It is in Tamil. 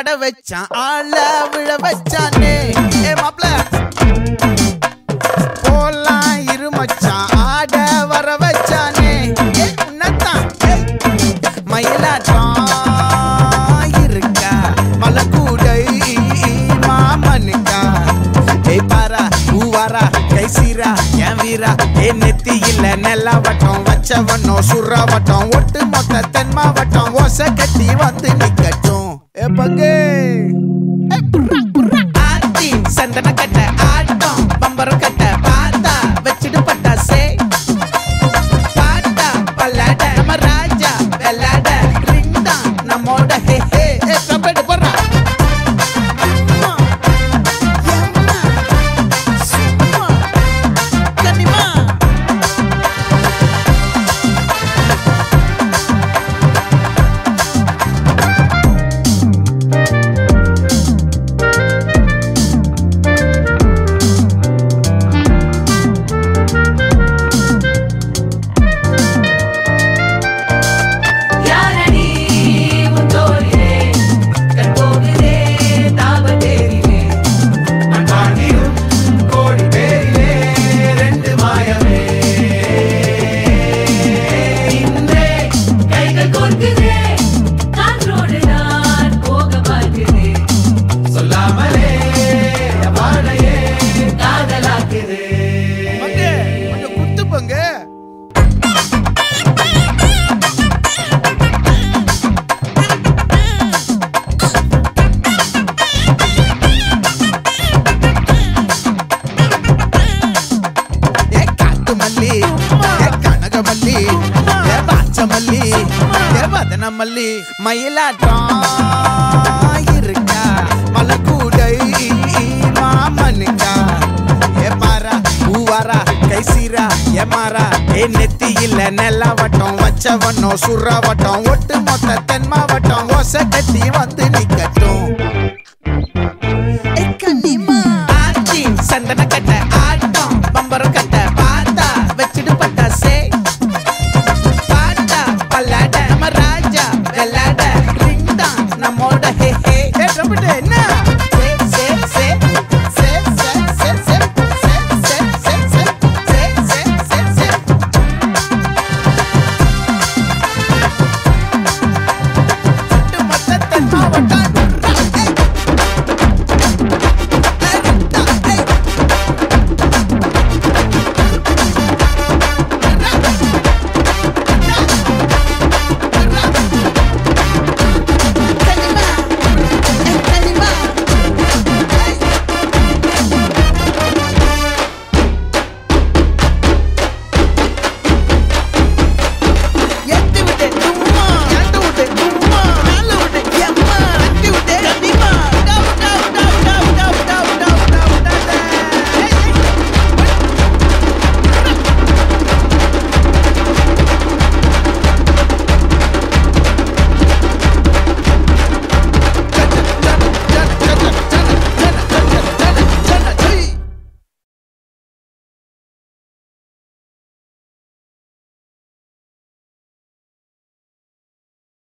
ஆட வச்சான் ஆள விழ வச்சானே ஏ மாப்ள போலாம் இரு மச்சான் ஆட வர வச்சானே ஏ உன்னத்தான் ஏய். மயிலாட்டம் இருக்கா மலக்கூடை மாமனுக்கா ஏய் பாரா பூவாரா கை சீரா என் வீரா ஏ நெத்தி இல்ல நெல்லா வட்டம் வச்சவனோ சுறா வட்டம் ஒட்டு மொத்த தென் மாவட்டம் ஓசை கட்டி வந்து நிக்கட்டும் ஏ பங்கே ஏய் புர்ரா, புர்ரா. ஆத்தி சந்தன கட்ட ஆட்டம் பம்பரம் கட்ட பார்த்தா வச்சிடு பட்டாசே பாட்டா பல்லாட நம்ம ராஜா வெள்ளாட ரிங் தான் நம்மோட ஹே ஹே ஏ கபடி போடுறா அம்மா, எம்மா, சும்மா, கனிமா. யாரடி முத்தோரிலே கற்போகுதே தாபத்தேரிலே அன்பாண்டியும் கோடி பேரிலே ரெண்டு மாயமே இன்றே கைகள் கோர்க்குதே காற்றோடு நான் போக பார்க்குதே சொல்லாமலே அபானையே காதலாக்குதே பங்கு, கொஞ்சம் குத்து பங்கு. ஏ காட்டு மல்லி ஏ கனகமல்லி ஏ பாச்சமல்லி ஏ வதன மல்லி மயிலாட்டம் இருக்கா மலக்கூடை மாமனுக்கா ஏ பாரா பூவாரா கை சீரா ஏ மாறா ஏ நெத்தி இல்ல நெல்லா வட்டம் வச்சவனோ சுறா வட்டம் ஒட்டு மொத்த தென் மாவட்டம் ஓசை கட்டி வந்து நிக்க